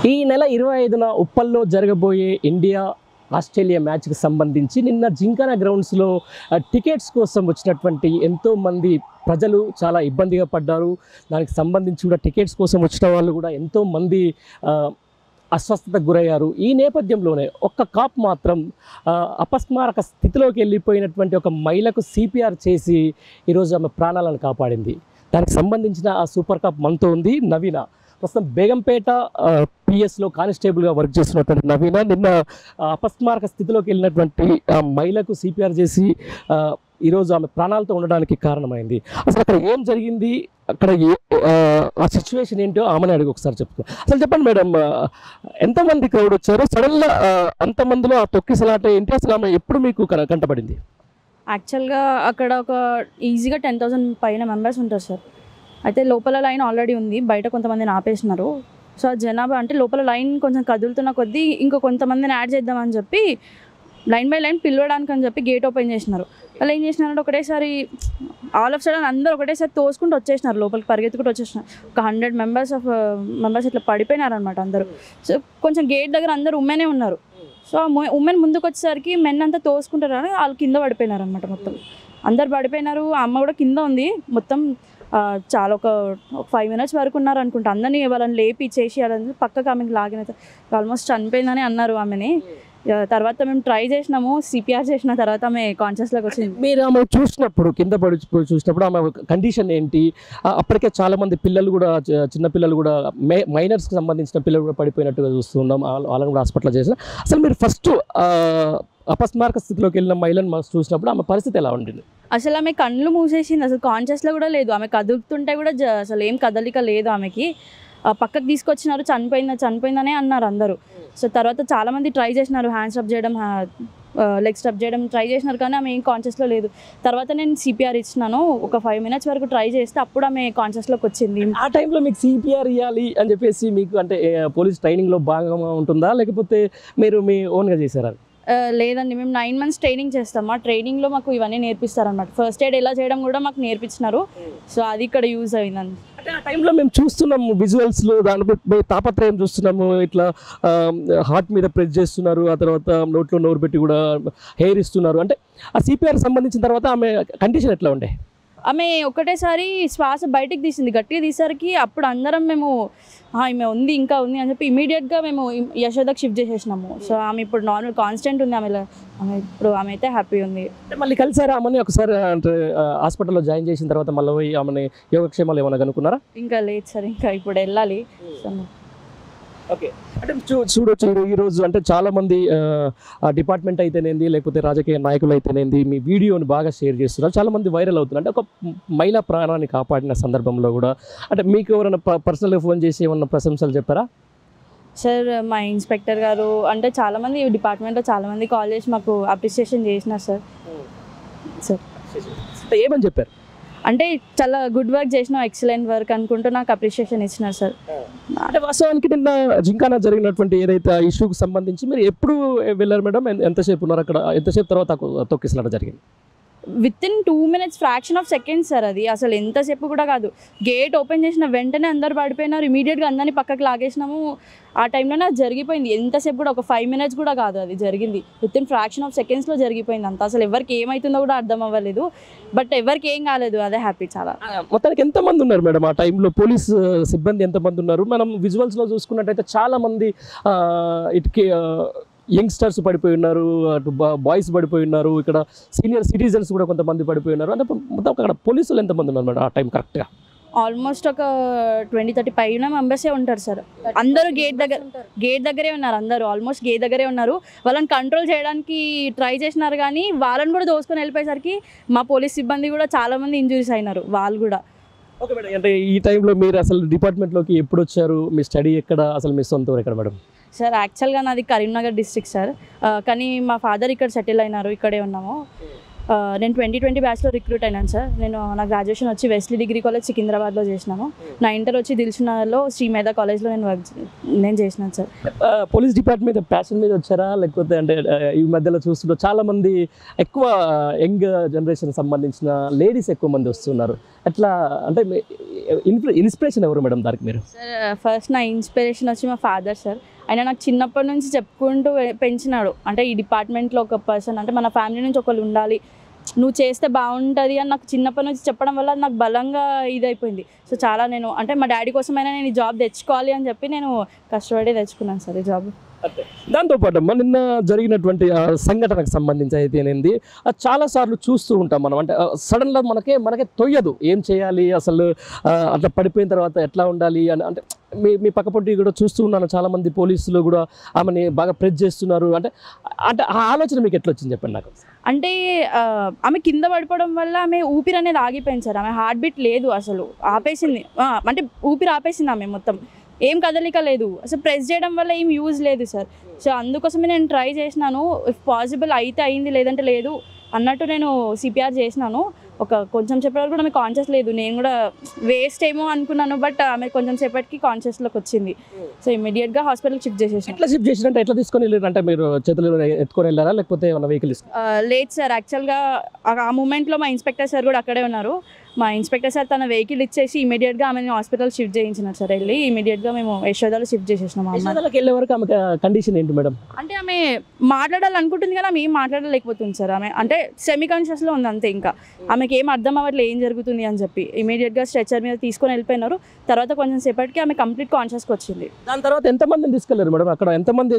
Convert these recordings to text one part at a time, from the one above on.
ఈ నెల ఇరవై ఐదున ఉప్పల్లో జరగబోయే ఇండియా ఆస్ట్రేలియా మ్యాచ్కి సంబంధించి నిన్న జింకానా గ్రౌండ్స్లో ఆ, టికెట్స్ కోసం వచ్చినటువంటి ఎంతోమంది ప్రజలు చాలా ఇబ్బందిగా పడ్డారు దానికి సంబంధించి కూడా టికెట్స్ కోసం వచ్చిన వాళ్ళు కూడా ఎంతోమంది ఆ, అస్వస్థతకు గురయ్యారు ఈ నేపథ్యంలోనే ఒక్క కాప్ మాత్రం ఆ, అపస్మారక స్థితిలోకి వెళ్ళిపోయినటువంటి ఒక మహిళకు సిపిఆర్ చేసి ఈరోజు ఆమె ప్రాణాలను కాపాడింది దానికి సంబంధించిన ఆ సూపర్ కాప్ మనతో ఉంది నవీన ప్రస్తుతం బేగంపేట పిఎస్లో కానిస్టేబుల్గా వర్క్ చేస్తున్నటువంటి నవీన నిన్న ఆ, అపస్మారక స్థితిలోకి వెళ్ళినటువంటి ఆ మహిళకు సిపిఆర్ చేసి ఆ, ఈరోజు ఆమె ప్రాణాలతో ఉండడానికి కారణమైంది అసలు అక్కడ ఏం జరిగింది అక్కడ ఏ ఆ, ఆ సిచ్యువేషన్ ఏంటో ఆమెను అడిగి ఒకసారి చెప్తాను అసలు చెప్పండి మేడం ఆ, ఎంతమంది క్రౌడ్ వచ్చారు సడన్గా అంతమందిలో ఆ తొక్కిసలాట ఏంటి అసలు ఆమె ఎప్పుడు మీకు కన- కంటపడింది యాక్చువల్గా అక్కడ ఒక ఈజీగా టెన్ థౌసండ్ పైన మెంబర్స్ ఉంటారు సార్ అయితే లోపల లైన్ ఆల్రెడీ ఉంది బయట కొంతమందిని ఆపేసినారు సో ఆ జనాభా అంటే లోపల లైన్ కొంచెం కదులుతున్న కొద్దీ ఇంకో కొంతమందిని యాడ్ చేద్దామని చెప్పి లైన్ బై లైన్ పిలవడానికి అని చెప్పి గేట్ ఓపెన్ చేసినారు వాళ్ళు ఏం చేసినారంటే ఒకటేసారి ఆల్ ఆఫ్ సడన్ అందరూ ఒకటేసారి తోసుకుంటూ వచ్చేసినారు లోపలికి పరిగెత్తుకుంటూ వచ్చేసినారు ఒక హండ్రెడ్ మెంబర్స్ ఆఫ్ మెంబర్స్ ఇట్లా పడిపోయినారు అనమాట అందరూ సో కొంచెం గేట్ దగ్గర అందరూ ఉమెనే ఉన్నారు సో ఆ ఉమెన్ ముందుకు వచ్చేసరికి మెన్ అంతా తోసుకుంటారు అని వాళ్ళు కింద పడిపోయినారు అనమాట మొత్తం అందరు పడిపోయినారు ఆ అమ్మ కూడా కింద ఉంది మొత్తం ఆ, చాలా ఒక ఫైవ్ మినిట్స్ వరకు ఉన్నారు అనుకుంటా అందరినీ వాళ్ళని లేపి చేసి వాళ్ళని పక్కకు ఆమెకి లాగిన ఆల్మోస్ట్ చనిపోయిందని అన్నారు ఆమెని ఇక తర్వాత మేము ట్రై చేసినాము సిపిఆర్ చేసిన తర్వాత ఆమె కాన్షియస్లోకి వచ్చింది మీరు ఆమె చూసినప్పుడు కింద పడి పడి చూసినప్పుడు ఆమె కండిషన్ ఏంటి ఆ, అప్పటికే చాలా మంది పిల్లలు కూడా చ- చిన్న పిల్లలు కూడా మైనర్స్కి సంబంధించిన పిల్లలు కూడా పడిపోయినట్టుగా చూస్తున్నాం వాళ్ళ- వాళ్ళని కూడా హాస్పిటల్ చేసిన అసలు మీరు ఫస్ట్ అపస్మారక స్థితిలోకి వెళ్ళిన మహిళను మాకు చూసినప్పుడు ఆమె పరిస్థితి ఎలా ఉండింది అసలు ఆమె కళ్ళు మూసేసింది అసలు కాన్షియస్లో కూడా లేదు ఆమె కదులుతుంటే కూడా జ- అసలు ఏం కదలిక లేదు ఆమెకి ఆ, పక్కకు తీసుకొచ్చినారు చనిపోయిందా చనిపోయిందనే అన్నారు అందరూ సో తర్వాత చాలామంది ట్రై చేసినారు హ్యాండ్స్ అప్ చేయడం లెగ్ స్టప్ చేయడం ట్రై చేసినారు కానీ ఆమె ఏం కాన్షియస్లో లేదు తర్వాత నేను సిపిఆర్ ఇచ్చినాను ఒక ఫైవ్ మినిట్స్ వరకు ట్రై చేస్తే అప్పుడు ఆమె కాన్షియస్లోకి వచ్చింది ఆ టైంలో మీకు సిపిఆర్ ఇవ్వాలి అని చెప్పేసి మీకు అంటే ఏ, పోలీస్ ట్రైనింగ్లో భాగంగా ఉంటుందా లేకపోతే మీరు మీ ఓన్గా చేశారా ఆ, లేదండి మేము నైన్ మంత్స్ ట్రైనింగ్ చేస్తాం ఆ ట్రైనింగ్లో మాకు ఇవన్నీ నేర్పిస్తారన్నమాట ఫస్ట్ ఎయిడ్ ఎలా చేయడం కూడా మాకు నేర్పించినారు సో అది ఇక్కడ యూజ్ అయిందండి అంటే ఆ టైంలో మేము చూస్తున్నాము విజువల్స్లో దానిపై మీ తాపత్రయం చూస్తున్నాము ఇట్లా హార్ట్ మీద ప్రెస్ చేస్తున్నారు ఆ తర్వాత నోట్లో నోరు పెట్టి కూడా హెయిర్ ఇస్తున్నారు అంటే ఆ సిపిఆర్ సంబంధించిన తర్వాత ఆమె కండిషన్ ఎట్లా ఉండే ఆమె ఒకటేసారి శ్వాస బయటికి తీసింది గట్టిగా తీసరికి అప్పుడు అందరం మేము "ఆ, ఈమె ఉంది ఇంకా ఉంది అని చెప్పి ఇమీడియట్గా మేము ఇమ్- యశోదకి షిఫ్ట్ చేసేసినాము సో ఆమె ఇప్పుడు నార్మల్ కాన్స్టెంట్ ఉంది ఆమె ఆమె ఇప్పుడు ఆమె అయితే హ్యాపీ ఉంది అంటే మళ్ళీ కలిసారా ఆమెని ఒకసారి అంటే హాస్పిటల్లో జాయిన్ చేసిన తర్వాత మళ్ళీ పోయి ఆమెని యోగక్షేమాలు ఏమైనా కనుక్కున్నారా ఇంకా లేదు సార్ ఇంకా ఇప్పుడు వెళ్ళాలి సో ఓకే అంటే చూ చూడొచ్చు ఈ- ఈ రోజు అంటే చాలా మంది ఆ డిపార్ట్మెంట్ అయితేనేంది లేకపోతే రాజకీయ నాయకులు అయితేనేంది మీ వీడియోని బాగా షేర్ చేస్తున్నారు చాలా మంది వైరల్ అవుతున్నారు అంటే ఒక మహిళా ప్రాణాన్ని కాపాడిన సందర్భంలో కూడా అంటే మీకు ఎవరైనా పర్సనల్గా ఫోన్ చేసి ఏమన్నా ప్రశంసలు చెప్పారా సార్ మా ఇన్స్పెక్టర్ గారు అంటే చాలామంది డిపార్ట్మెంట్లో చాలామంది కాల్ చేసి మాకు అప్రిసియేషన్ చేసినారు సార్ సార్ అంటే ఏమని చెప్పారు అంటే చాలా గుడ్ వర్క్ చేసినావు ఎక్సలెంట్ వర్క్ అనుకుంటూ నాకు అప్రిసియేషన్ ఇచ్చినారు సార్ అంటే వాస్తవానికి నిన్న జింకానా జరిగినటువంటి ఏదైతే ఇష్యూకి సంబంధించి మీరు ఎప్పుడు వెళ్ళారు మేడం ఎన్- ఎంతసేపు ఉన్నారు అక్కడ ఎంతసేపు తర్వాత తొక్కిసలాట జరిగింది within two minutes fraction of seconds sir అది అసలు ఎంతసేపు కూడా కాదు గేట్ ఓపెన్ చేసిన వెంటనే అందరు పడిపోయినారు ఇమీడియట్గా అందరినీ పక్కకి లాగేసినాము ఆ టైంలోనే అది జరిగిపోయింది ఎంతసేపు కూడా ఒక ఫైవ్ మినిట్స్ కూడా కాదు అది జరిగింది విత్ ఇన్ ఫ్రాక్షన్ ఆఫ్ సెకండ్స్లో జరిగిపోయింది అంత అసలు ఎవరికి ఏమవుతుందో కూడా అర్థం అవ్వలేదు బట్ ఎవరికి ఏం కాలేదు అదే హ్యాపీ చాలా ఆ, మొత్తానికి ఎంతమంది ఉన్నారు మేడం ఆ టైంలో పోలీస్ ఆ, సిబ్బంది ఎంతమంది ఉన్నారు మనం విజువల్స్లో చూసుకున్నట్టయితే చాలా మంది ఆ, ఇటుకి యంగ్స్టర్స్ పడిపోయి ఉన్నారు అటు బాయ్స్ పడిపోయి ఉన్నారు ఇక్కడ సీనియర్ సిటిజన్స్ కూడా కొంతమంది పడిపోయి ఉన్నారు అంటే మొత్తం అక్కడ పోలీసులు ఎంతమంది ఉన్నారు మేడం ఆ టైం కరెక్ట్గా ఆల్మోస్ట్ ఒక ట్వంటీ థర్టీ పైన మెంబర్సే ఉంటారు సార్ అందరూ గేట్ దగ్గర గేట్ దగ్గరే ఉన్నారు అందరూ ఆల్మోస్ట్ గేట్ దగ్గరే ఉన్నారు వాళ్ళని కంట్రోల్ చేయడానికి ట్రై చేసినారు కానీ వాళ్ళని కూడా దోసుకొని వెళ్ళిపోయేసరికి మా పోలీస్ సిబ్బంది కూడా చాలా మంది ఇంజురీస్ అయినారు వాళ్ళు కూడా ఓకే మేడం అంటే ఈ టైంలో మీరు అసలు డిపార్ట్మెంట్లోకి ఎప్పుడు వచ్చారు మీ స్టడీ ఎక్కడ అసలు మీ సొంత ఊరు ఎక్కడ మేడం సార్ యాక్చువల్గా నాది కరీంనగర్ డిస్ట్రిక్ట్ సార్ ఆ, కానీ మా ఫాదర్ ఇక్కడ సెటిల్ అయినారు ఇక్కడే ఉన్నాము ఆ, నేను ట్వంటీ ట్వంటీ బ్యాచ్లో రిక్రూట్ అయినాను సార్ నేను నా గ్రాడ్యుయేషన్ వచ్చి వెస్లీ డిగ్రీ కాలేజ్ సికింద్రాబాద్లో చేసినాను నా ఇంటర్ వచ్చి దిల్సునగర్లో శ్రీ మేధా కాలేజ్లో నేను వర్క్ నేను చేసినాను సార్ ఆ, పోలీస్ డిపార్ట్మెంట్ ప్యాషన్ మీద వచ్చారా లేకపోతే అంటే ఆ, ఈ మధ్యలో చూస్తుంటే చాలా మంది ఎక్కువ యంగ్ జనరేషన్ సంబంధించిన లేడీస్ ఎక్కువ మంది వస్తున్నారు ఎట్లా అంటే మీ- ఇన్ఫ్లు ఇన్స్పిరేషన్ ఎవరు మేడం దానికి మీరు సార్ ఫస్ట్ నా ఇన్స్పిరేషన్ వచ్చి మా ఫాదర్ సార్ ఆయన నాకు చిన్నప్పటి నుంచి చెప్పుకుంటూ పెంచినాడు అంటే ఈ డిపార్ట్మెంట్లో ఒక పర్సన్ అంటే మన ఫ్యామిలీ నుంచి ఒకళ్ళు ఉండాలి నువ్వు చేస్తే బాగుంటుంది అని నాకు చిన్నప్పటి నుంచి చెప్పడం వల్ల నాకు బలంగా ఇదైపోయింది సో చాలా నేను అంటే మా డాడీ కోసమైనా నేను ఈ జాబ్ తెచ్చుకోవాలి అని చెప్పి నేను కష్టపడి తెచ్చుకున్నాను సార్ ఈ జాబ్ దాంతోపాటు అమ్మ నిన్న జరిగినటువంటి ఆ, సంఘటనకు సంబంధించి అయితేనేది అది చాలా సార్లు చూస్తూ ఉంటాం మనం అంటే సడన్గా మనకే మనకే తొయ్యదు ఏం చేయాలి అసలు ఆ, అట్లా పడిపోయిన తర్వాత ఎట్లా ఉండాలి అని అంటే మీ మీ పక్కపొంటి కూడా చూస్తూ ఉన్నాను చాలా మంది పోలీసులు కూడా ఆమెని బాగా ప్రెస్ చేస్తున్నారు అంటే అంటే ఆ ఆలోచన మీకు ఎట్లా వచ్చింది చెప్పండి నాకు అంటే ఆ, ఆమె కింద పడిపోవడం వల్ల ఆమె ఊపిరి అనేది ఆగిపోయింది సార్ ఆమె హార్ట్ బీట్ లేదు అసలు ఆపేసింది ఆ, అంటే ఊపిరి ఆపేసింది ఆమె మొత్తం ఏం కదలిక లేదు అసలు ప్రెస్ చేయడం వల్ల ఏం యూజ్ లేదు సార్ సో అందుకోసమే నేను ట్రై చేసినాను ఇఫ్ పాసిబుల్ అయితే అయింది లేదంటే లేదు అన్నట్టు నేను సిపిఆర్ చేసినాను ఒక కొంచెం సేపటి వరకు కూడా ఆమె కాన్షియస్ లేదు నేను కూడా వేస్ట్ ఏమో అనుకున్నాను బట్ ఆమె కొంచెం సేపటికి కాన్షియస్లోకి వచ్చింది సో ఇమీడియట్గా హాస్పిటల్కి షిఫ్ట్ చేసేసాను ఎట్లా షిఫ్ట్ చేసినట్టు ఎట్లా తీసుకొని వెళ్ళారు అంటే మీరు చేతులు ఎత్తుకొని వెళ్ళారా లేకపోతే ఏమన్నా వెహికల్ ఆ, లేదు సార్ యాక్చువల్గా ఆ- ఆ మూమెంట్లో మా ఇన్స్పెక్టర్ సార్ కూడా అక్కడే ఉన్నారు మా ఇన్స్పెక్టర్ సార్ తన వెహికల్ ఇచ్చేసి ఇమీడియట్గా ఆమెను హాస్పిటల్ షిఫ్ట్ చేయించినారు సార్ వెళ్ళి ఇమీడియట్గా మేము యశోదాలో షిఫ్ట్ చేసేసినాం ఆ అమ్మాయిని యశోదలకు వెళ్ళే వరకు ఆమె కండిషన్ ఏంటి మేడం అంటే ఆమె మాట్లాడాలనుకుంటుంది కానీ ఆమె ఏం మాట్లాడలేకపోతుంది సార్ ఆమె అంటే సెమీ కాన్షియస్లో ఉంది అంతే ఇంకా ఆమెకి ఏం అర్థం అవ్వట్లేదు ఏం జరుగుతుంది అని చెప్పి ఇమీడియట్గా స్ట్రెచర్ మీద తీసుకొని వెళ్ళిపోయినారు తర్వాత కొంచెం సేపటికి ఆమె కంప్లీట్ కాన్షియస్కి వచ్చింది దాని తర్వాత ఎంతమందిని తీసుకెళ్లారు మేడం అక్కడ ఎంతమంది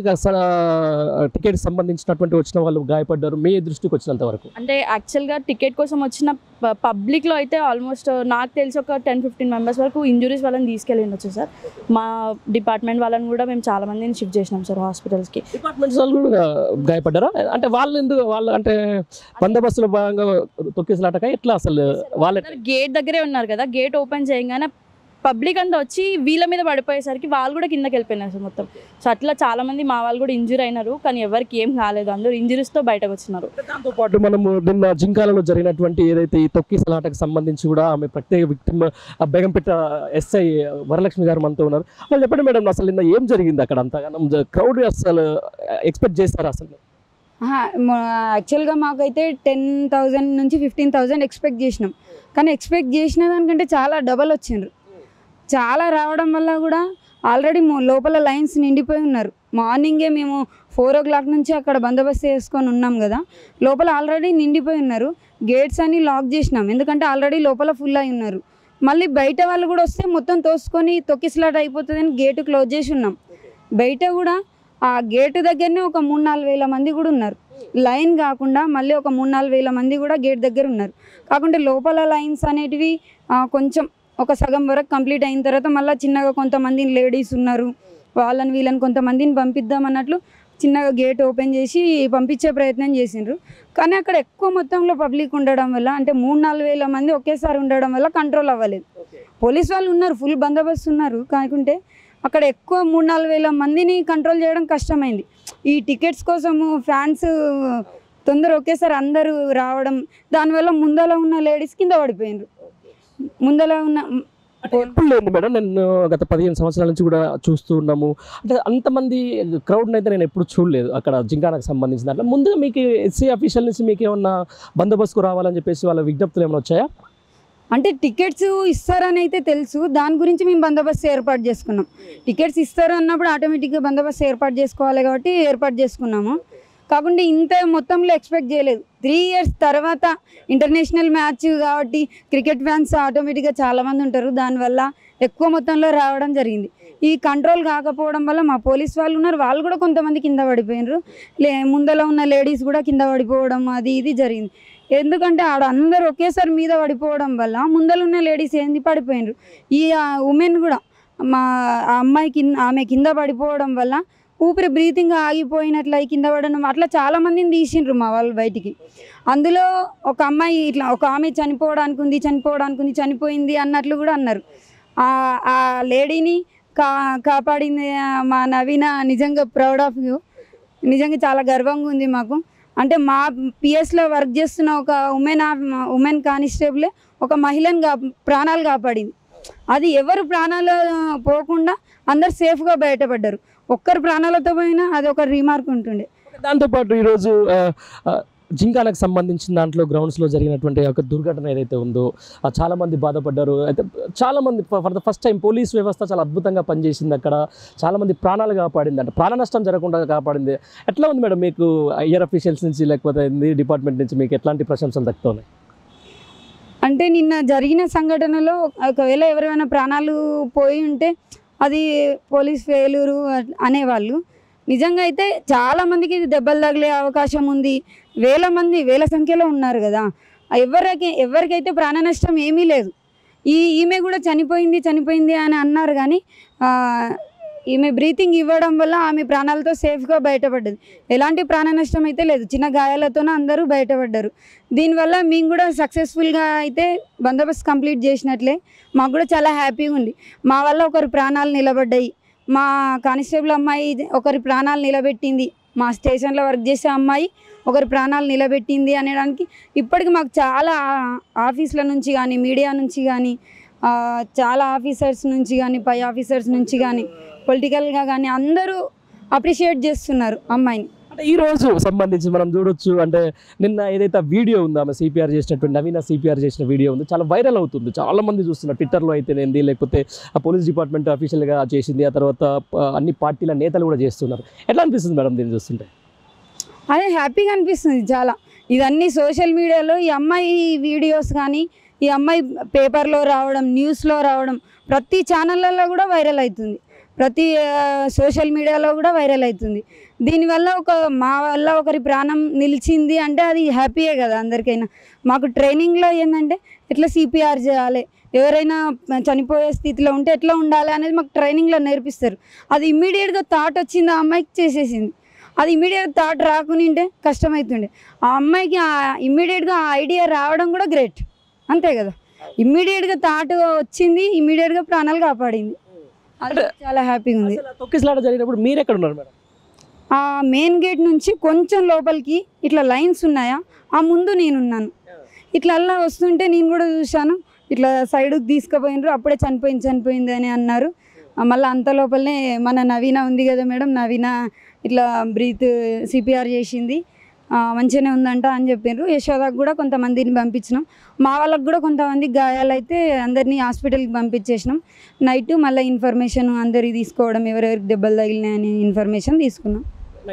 టికెట్ సంబంధించినటువంటి వచ్చిన వాళ్ళు గాయపడ్డారు మీ దృష్టికి వచ్చినంత వరకు అంటే యాక్చువల్గా టికెట్ కోసం వచ్చిన ప- పబ్లిక్లో అయితే ఆల్మోస్ట్ నాకు తెలిసి ఒక టెన్ ఫిఫ్టీన్ మెంబర్స్ వరకు ఇంజురీస్ వాళ్ళని తీసుకెళ్ళి ఉండొచ్చు సార్ మా డిపార్ట్మెంట్ వాళ్ళని కూడా మేము చాలా మందిని షిఫ్ట్ చేసినాం సార్ హాస్పిటల్స్కి డిపార్ట్మెంట్స్ వాళ్ళు కూడా గాయపడ్డారా అంటే వాళ్ళు ఎందుకు వాళ్ళు అంటే బందోబస్తులో భాగంగా తొక్కేసలాటక ఎట్లా అసలు వాళ్ళ గేట్ దగ్గరే ఉన్నారు కదా గేట్ ఓపెన్ చేయగానే పబ్లిక్ అంతా వచ్చి వీళ్ళ మీద పడిపోయేసరికి వాళ్ళు కూడా కిందకి వెళ్ళిపోయినారు సార్ మొత్తం సో అట్లా చాలా మంది మా వాళ్ళు కూడా ఇంజూర్ అయినారు కానీ ఎవరికి ఏం కాలేదు అందరూ ఇంజురీస్తో బయటకు వచ్చినారు దాంతో పాటు మనము నిన్న జింకాలలో జరిగినటువంటి ఏదైతే ఈ తొక్కిసలాటకు సంబంధించి కూడా ఆమె ప్రత్యేక విక్టిమ్ బేగంపేట ఎస్ఐ వరలక్ష్మి గారు మనతో ఉన్నారు వాళ్ళు చెప్పండి మేడం అసలు నిన్న ఏం జరిగింది అక్కడ అంతగా క్రౌడ్ అసలు ఎక్స్పెక్ట్ చేస్తారు అసలు యాక్చువల్గా మాకైతే టెన్ థౌజండ్ నుంచి ఫిఫ్టీన్ థౌజండ్ ఎక్స్పెక్ట్ చేసినాం కానీ ఎక్స్పెక్ట్ చేసిన దానికంటే చాలా డబల్ వచ్చిండ్రు చాలా రావడం వల్ల కూడా ఆల్రెడీ లోపల లైన్స్ నిండిపోయి ఉన్నారు మార్నింగే మేము ఫోర్ ఓ క్లాక్ నుంచి అక్కడ బందోబస్తు చేసుకొని ఉన్నాం కదా లోపల ఆల్రెడీ నిండిపోయి ఉన్నారు గేట్స్ అన్ని లాక్ చేసినాం ఎందుకంటే ఆల్రెడీ లోపల ఫుల్ అయి ఉన్నారు మళ్ళీ బయట వాళ్ళు కూడా వస్తే మొత్తం తోసుకొని తొక్కిసలాట అయిపోతుందని గేటు క్లోజ్ చేసి ఉన్నాం బయట కూడా ఆ గేటు దగ్గరనే ఒక మూడు నాలుగు వేల మంది కూడా ఉన్నారు లైన్ కాకుండా మళ్ళీ ఒక మూడు నాలుగు వేల మంది కూడా గేట్ దగ్గర ఉన్నారు కాకుంటే లోపల లైన్స్ అనేటివి ఆ, కొంచెం ఒక సగం వరకు కంప్లీట్ అయిన తర్వాత మళ్ళీ చిన్నగా కొంతమంది లేడీస్ ఉన్నారు వాళ్ళని వీళ్ళని కొంతమందిని పంపిద్దాం అన్నట్లు చిన్నగా గేట్ ఓపెన్ చేసి పంపించే ప్రయత్నం చేసిండ్రు కానీ అక్కడ ఎక్కువ మొత్తంలో పబ్లిక్ ఉండడం వల్ల అంటే మూడు నాలుగు వేల మంది ఒకేసారి ఉండడం వల్ల కంట్రోల్ అవ్వలేదు పోలీస్ వాళ్ళు ఉన్నారు ఫుల్ బందోబస్తు ఉన్నారు కాకుంటే అక్కడ ఎక్కువ మూడు నాలుగు వేల మందిని కంట్రోల్ చేయడం కష్టమైంది ఈ టికెట్స్ కోసము ఫ్యాన్స్ తొందర ఒకేసారి అందరూ రావడం దానివల్ల ముందర ఉన్న లేడీస్ కింద పడిపోయినారు ముందర ఉన్న ఎప్పుడు లేదు మేడం నేను గత పదిహేను సంవత్సరాల నుంచి కూడా చూస్తూ ఉన్నాము అంటే అంతమంది క్రౌడ్ని అయితే నేను ఎప్పుడు చూడలేదు అక్కడ జింకానాకు సంబంధించిన దాంట్లో ముందుగా మీకు ఎస్సీ అఫీషియల్ నుంచి మీకు ఏమన్నా బందోబస్తుకు రావాలని చెప్పేసి వాళ్ళ విజ్ఞప్తులు ఏమైనా వచ్చాయా అంటే టికెట్స్ ఇస్తారని అయితే తెలుసు దాని గురించి మేము బందోబస్తు ఏర్పాటు చేసుకున్నాం టికెట్స్ ఇస్తారు అన్నప్పుడు ఆటోమేటిక్గా బందోబస్తు ఏర్పాటు చేసుకోవాలి కాబట్టి ఏర్పాటు చేసుకున్నాము కాకుండా ఇంత మొత్తంలో ఎక్స్పెక్ట్ చేయలేదు త్రీ ఇయర్స్ తర్వాత ఇంటర్నేషనల్ మ్యాచ్ కాబట్టి క్రికెట్ ఫ్యాన్స్ ఆటోమేటిక్గా చాలామంది ఉంటారు దానివల్ల ఎక్కువ మొత్తంలో రావడం జరిగింది ఈ కంట్రోల్ కాకపోవడం వల్ల మా పోలీస్ వాళ్ళు ఉన్నారు వాళ్ళు కూడా కొంతమంది కింద పడిపోయినారు లే ముందర ఉన్న లేడీస్ కూడా కింద పడిపోవడం అది ఇది జరిగింది ఎందుకంటే ఆడ అందరూ ఒకేసారి మీద పడిపోవడం వల్ల ముందర ఉన్న లేడీస్ ఏంది పడిపోయినారు ఈ ఉమెన్ కూడా మా ఆ అమ్మాయి కింద ఆమె కింద పడిపోవడం వల్ల ఊపిరి బ్రీతింగ్ ఆగిపోయినట్లు అయి కింద పడడం అట్లా చాలా మందిని తీసిండ్రు మా వాళ్ళు బయటికి అందులో ఒక అమ్మాయి ఇట్లా ఒక ఆమె చనిపోవడానికి ఉంది చనిపోవడానికి ఉంది చనిపోయింది అన్నట్లు కూడా అన్నారు ఆ- ఆ లేడీని కా కాపాడింది ఆ, మా నవీన నిజంగా ప్రౌడ్ ఆఫ్ యూ నిజంగా చాలా గర్వంగా ఉంది మాకు అంటే మా పిఎస్లో వర్క్ చేస్తున్న ఒక ఉమెన్ ఉమెన్ కానిస్టేబులే ఒక మహిళను కా ప్రాణాలు కాపాడింది అది ఎవరు ప్రాణాలు పోకుండా అందరు సేఫ్గా బయటపడ్డారు ఒక్కరు ప్రాణాలతో పోయినా అది ఒక రీమార్క్ ఉంటుండే దాంతోపాటు ఈరోజు ఆ, ఆ, జింకాలకు సంబంధించిన దాంట్లో గ్రౌండ్స్లో జరిగినటువంటి ఒక దుర్ఘటన ఏదైతే ఉందో ఆ, చాలా మంది బాధపడ్డారు అయితే చాలా మంది for the first time police వ్యవస్థ చాలా అద్భుతంగా పనిచేసింది అక్కడ చాలా మంది ప్రాణాలు కాపాడింది అంటే ప్రాణ నష్టం జరగకుండా కాపాడింది ఎట్లా ఉంది మేడం మీకు ఐఆర్ అఫీషియల్స్ నుంచి లేకపోతే డిపార్ట్మెంట్ నుంచి మీకు ఎట్లాంటి ప్రశంసలు దక్కుతున్నాయి అంటే నిన్న జరిగిన సంఘటనలో ఒకవేళ ఎవరైనా ప్రాణాలు పోయి ఉంటే అది పోలీస్ ఫెయిల్యూరు అనేవాళ్ళు నిజంగా అయితే చాలా మందికి ఇది దెబ్బలు తగిలే అవకాశం ఉంది వేల మంది వేల సంఖ్యలో ఉన్నారు కదా ఎవరికి ఎవరికైతే ప్రాణ నష్టం ఏమీ లేదు ఈ ఈమె కూడా చనిపోయింది చనిపోయింది అని అన్నారు కానీ ఆ, ఈమె బ్రీతింగ్ ఇవ్వడం వల్ల ఆమె ప్రాణాలతో సేఫ్గా బయటపడ్డది ఎలాంటి ప్రాణ నష్టం అయితే లేదు చిన్న గాయాలతోనే అందరూ బయటపడ్డారు దీనివల్ల మేము కూడా సక్సెస్ఫుల్గా అయితే బందోబస్తు కంప్లీట్ చేసినట్లే మాకు కూడా చాలా హ్యాపీగా ఉంది మా వల్ల ఒకరి ప్రాణాలు నిలబడ్డాయి మా కానిస్టేబుల్ అమ్మాయి ఒకరి ప్రాణాలు నిలబెట్టింది మా స్టేషన్లో వర్క్ చేసే అమ్మాయి ఒకరి ప్రాణాలు నిలబెట్టింది అనడానికి ఇప్పటికి మాకు చాలా ఆఫీసుల నుంచి కానీ మీడియా నుంచి కానీ ఆ, చాలా ఆఫీసర్స్ నుంచి కానీ పై ఆఫీసర్స్ నుంచి కానీ పొలిటికల్గా కానీ అందరూ అప్రిషియేట్ చేస్తున్నారు అమ్మాయిని అంటే ఈ రోజు సంబంధించి మనం చూడొచ్చు అంటే నిన్న ఏదైతే వీడియో ఉందో ఆమె సిపిఆర్ చేసినటువంటి నవీన సిపిఆర్ చేసిన వీడియో ఉంది చాలా వైరల్ అవుతుంది చాలా మంది చూస్తున్నారు ట్విట్టర్లో అయితేనేంది లేకపోతే ఆ పోలీస్ డిపార్ట్మెంట్ అఫీషియల్గా చేసింది ఆ తర్వాత ఆ, అన్ని పార్టీల నేతలు కూడా చేస్తున్నారు ఎట్లా అనిపిస్తుంది మేడం దీన్ని చూస్తుంటే అదే హ్యాపీగా అనిపిస్తుంది చాలా ఇవన్నీ సోషల్ మీడియాలో ఈ అమ్మాయి వీడియోస్ కానీ ఈ అమ్మాయి పేపర్లో రావడం న్యూస్లో రావడం ప్రతి ఛానళ్ళల్లో కూడా వైరల్ అవుతుంది ప్రతి సోషల్ మీడియాలో కూడా వైరల్ అవుతుంది దీనివల్ల ఒక మా వల్ల ఒకరి ప్రాణం నిలిచింది అంటే అది హ్యాపీయే కదా అందరికైనా మాకు ట్రైనింగ్లో ఏంటంటే ఎట్లా సిపిఆర్ చేయాలి ఎవరైనా చనిపోయే స్థితిలో ఉంటే ఎట్లా ఉండాలి అనేది మాకు ట్రైనింగ్లో నేర్పిస్తారు అది ఇమ్మీడియట్గా థాట్ వచ్చింది ఆ అమ్మాయికి చేసేసింది అది ఇమ్మీడియట్ థాట్ రాకునింటే కష్టమవుతుండే ఆ అమ్మాయికి ఇమ్మీడియట్గా ఆ ఐడియా రావడం కూడా గ్రేట్ అంతే కదా ఇమ్మీడియట్గా థాట్ వచ్చింది ఇమ్మీడియట్గా ప్రాణాలు కాపాడింది అది చాలా హ్యాపీగా ఉంది అసలు ఆ తొక్కిసలాట జరిగినప్పుడు మీరు ఎక్కడ ఉన్నారు మేడం ఆ మెయిన్ గేట్ నుంచి కొంచెం లోపలికి ఇట్లా లైన్స్ ఉన్నాయా ఆ ముందు నేనున్నాను ఇట్లా అలా వస్తుంటే నేను కూడా చూశాను ఇట్లా సైడ్కి తీసుకుపోయినరు అప్పుడే చనిపోయింది చనిపోయింది అని అన్నారు ఆ, మళ్ళీ అంత లోపలనే మన నవీన ఉంది కదా మేడం నవీన ఇట్లా బ్రీత్ సిపిఆర్ చేసింది ఆ, మంచిగానే ఉందంట అని చెప్పిండ్రు యశోదాకు కూడా కొంతమందిని పంపించినాం మా వాళ్ళకు కూడా కొంతమంది గాయాలైతే అందరినీ హాస్పిటల్కి పంపించేసినాం నైట్ మళ్ళీ ఇన్ఫర్మేషన్ అందరికి తీసుకోవడం ఎవరెవరికి దెబ్బలు తగిలినాయని ఇన్ఫర్మేషన్ తీసుకున్నాం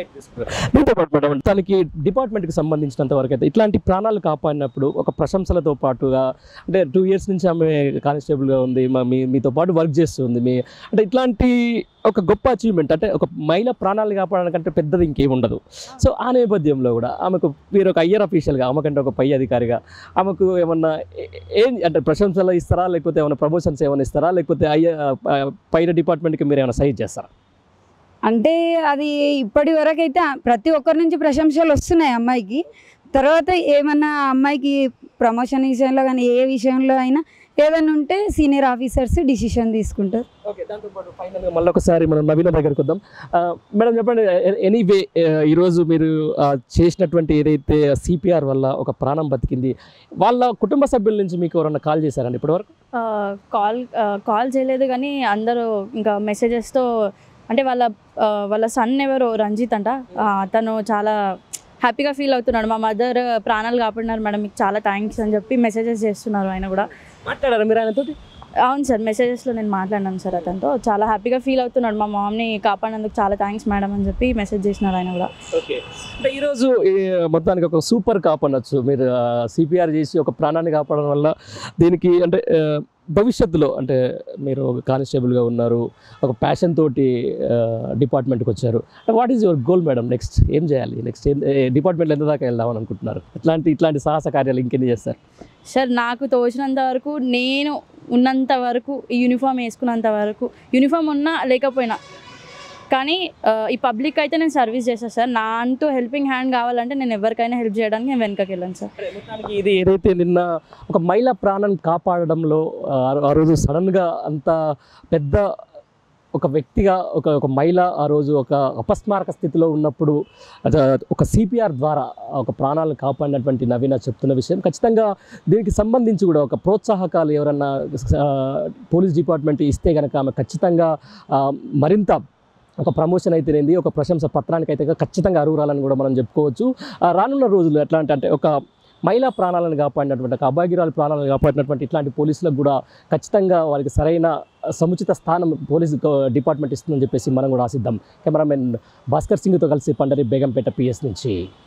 దీంతో పాటు మేడం తనకి డిపార్ట్మెంట్కి సంబంధించినంత వరకు అయితే ఇట్లాంటి ప్రాణాలు కాపాడినప్పుడు ఒక ప్రశంసలతో పాటుగా అంటే టూ ఇయర్స్ నుంచి ఆమె కానిస్టేబుల్గా ఉంది మా మీ మీతో పాటు వర్క్ చేస్తుంది మీ అంటే ఇట్లాంటి ఒక గొప్ప అచీవ్మెంట్ అంటే ఒక మహిళ ప్రాణాలు కాపాడడానికంటే పెద్దది ఇంకేం ఉండదు సో ఆ నేపథ్యంలో కూడా ఆమెకు మీరు ఒక అయ్యర్ అఫీషియల్గా ఆమెకంటే ఒక పై అధికారిగా ఆమెకు ఏమన్నా ఏ- ఏం అంటే ప్రశంసలు ఇస్తారా లేకపోతే ఏమైనా ప్రమోషన్స్ ఏమైనా ఇస్తారా లేకపోతే అయ్య ఆ, పైన డిపార్ట్మెంట్కి మీరు ఏమైనా సైజ్ చేస్తారా అంటే అది ఇప్పటి వరకు అయితే ప్రతి ఒక్కరి నుంచి ప్రశంసలు వస్తున్నాయి అమ్మాయికి తర్వాత ఏమన్నా ఆ అమ్మాయికి ప్రమోషన్ విషయంలో కానీ ఏ విషయంలో అయినా ఏదైనా ఉంటే సీనియర్ ఆఫీసర్స్ డిసిషన్ తీసుకుంటారు ఓకే దాంతోపాటు ఫైనల్గా మళ్ళీ ఒకసారి మనం నవీన దగ్గరికి వద్దాం ఆ, మేడం చెప్పండి ఎనీవే ఈరోజు మీరు ఆ, చేసినటువంటి ఏదైతే సిపిఆర్ వల్ల ఒక ప్రాణం బతికింది వాళ్ళ కుటుంబ సభ్యుల నుంచి మీకు ఎవరన్నా కాల్ చేశారండి ఇప్పటివరకు ఆ, కాల్ ఆ, కాల్ చేయలేదు కానీ అందరూ ఇంకా మెసేజెస్తో అంటే వాళ్ళ ఆ, వాళ్ళ సన్ ఎవరు రంజిత్ అంట ఆ, అతను చాలా హ్యాపీగా ఫీల్ అవుతున్నాడు మా మదర్ ప్రాణాలు కాపాడినారు మేడం మీకు చాలా థ్యాంక్స్ అని చెప్పి మెసేజెస్ చేస్తున్నారు ఆయన కూడా మాట్లాడారా మీరు ఆయనతో అవును సార్ మెసేజెస్లో నేను మాట్లాడినాను సార్ అతనితో చాలా హ్యాపీగా ఫీల్ అవుతున్నాడు మా మామ్ని కాపాడినందుకు చాలా థ్యాంక్స్ మేడం అని చెప్పి మెసేజ్ చేసినారు ఆయన కూడా ఓకే అంటే ఈరోజు ఈ మొత్తానికి ఒక సూపర్ కాప్ అనొచ్చు మీరు సిపిఆర్ చేసి ఒక ప్రాణాన్ని కాపాడడం వల్ల దీనికి అంటే ఆ, భవిష్యత్తులో అంటే మీరు ఒక కానిస్టేబుల్గా ఉన్నారు ఒక ప్యాషన్ తోటి డిపార్ట్మెంట్కి వచ్చారు what is your goal madam next ఏం చేయాలి నెక్స్ట్ డిపార్ట్మెంట్లో ఎంత దాకా వెళ్దామని అనుకుంటున్నారు ఇట్లాంటి ఇట్లాంటి సాహస కార్యాలు ఇంకెన్ని చేస్తారు సార్ నాకు తోచినంత వరకు నేను ఉన్నంత వరకు ఈ యూనిఫామ్ వేసుకున్నంత వరకు యూనిఫామ్ ఉన్నా లేకపోయినా కానీ ఆ, ఈ పబ్లిక్ అయితే నేను సర్వీస్ చేస్తాను సార్ నా అంటూ హెల్పింగ్ హ్యాండ్ కావాలంటే నేను ఎవరికైనా హెల్ప్ చేయడానికి నేను వెనకకి వెళ్ళాను సార్ మొత్తానికి ఇది ఏదైతే నిన్న ఒక మహిళ ప్రాణం కాపాడడంలో ఆ, ఆ రోజు సడన్గా అంత పెద్ద ఒక వ్యక్తిగా ఒక ఒక మహిళ ఆ రోజు ఒక అపస్మారక స్థితిలో ఉన్నప్పుడు అద- ఒక సిపిఆర్ ద్వారా ఒక ప్రాణాలను కాపాడినటువంటి నవీన చెప్తున్న విషయం ఖచ్చితంగా దీనికి సంబంధించి కూడా ఒక ప్రోత్సాహకాలు ఎవరన్నా ఆ, పోలీస్ డిపార్ట్మెంట్ ఇస్తే కనుక ఆమె ఖచ్చితంగా ఆ, మరింత ఒక ప్రమోషన్ అయితేనేది ఒక ప్రశంస పత్రానికి అయితే ఖచ్చితంగా అర్హురాలని కూడా మనం చెప్పుకోవచ్చు ఆ, రానున్న రోజులు ఎట్లా అంటే అంటే ఒక మహిళా ప్రాణాలను కాపాడినటువంటి ఒక అభాగ్యురాలు ప్రాణాలను కాపాడినటువంటి ఇట్లాంటి పోలీసులకు కూడా ఖచ్చితంగా వారికి సరైన సముచిత స్థానం పోలీస్ డిపార్ట్మెంట్ ఇస్తుందని చెప్పేసి మనం కూడా ఆశిద్దాం కెమెరామెన్ భాస్కర్ సింగ్తో కలిసి పండరి బేగంపేట పిఎస్ నుంచి